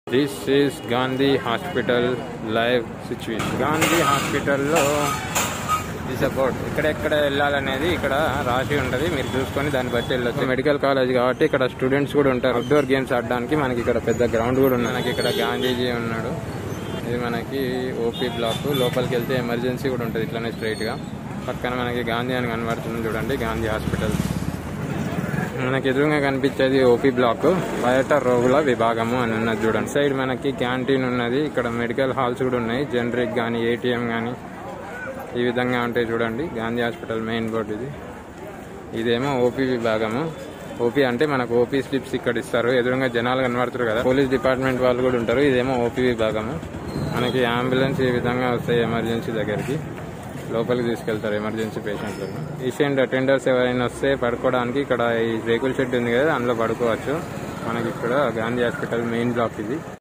this is Gandhi hospital live situation Gandhi హాస్పిటల్లో this about ఎక్కడెక్కడ వెళ్ళాలనేది ఇక్కడ రాసి ఉంటది మీరు చూసుకొని దాన్ని బట్టి వెళ్ళొచ్చు మెడికల్ కాలేజ్ కాబట్టి ఇక్కడ స్టూడెంట్స్ కూడా ఉంటారు అవుట్డోర్ గేమ్స్ ఆడడానికి మనకి ఇక్కడ పెద్ద గ్రౌండ్ కూడా ఉంది మనకి ఇక్కడ గాంధీజీ ఉన్నాడు ఇది మనకి ఓపీ బ్లాక్ లోపలికి వెళ్తే ఎమర్జెన్సీ కూడా ఉంటుంది ఇట్లానే స్ట్రైట్ గా పక్కన మనకి గాంధీ అని కనబడుతుంది చూడండి గాంధీ హాస్పిటల్ మనకి ఎదురుగా కనిపించేది ఓపీ బ్లాక్ బయట రోగుల విభాగము అని ఉన్నది చూడండి సైడ్ మనకి క్యాంటీన్ ఉన్నది ఇక్కడ మెడికల్ హాల్స్ కూడా ఉన్నాయి జనరిక్ కానీ ఏటీఎం కానీ ఈ విధంగా ఉంటాయి చూడండి గాంధీ హాస్పిటల్ మెయిన్ బోర్డు ఇది ఇదేమో ఓపీ విభాగము ఓపీ అంటే మనకు ఓపీ స్లిప్స్ ఇక్కడ ఇస్తారు ఎదురుగా జనాలు కనబడుతారు కదా పోలీస్ డిపార్ట్మెంట్ వాళ్ళు కూడా ఉంటారు ఇదేమో ఓపీ విభాగము మనకి అంబులెన్స్ ఈ విధంగా వస్తాయి ఎమర్జెన్సీ దగ్గరికి లోపలికి తీసుకెళ్తారు ఎమర్జెన్సీ పేషెంట్లను పేషెంట్ అటెండర్స్ ఎవరైనా వస్తే పడుకోవడానికి ఇక్కడ ఈ రేకుల షెడ్ ఉంది కదా అందులో పడుకోవచ్చు మనకి ఇక్కడ గాంధీ హాస్పిటల్ మెయిన్ బ్లాక్ ఇది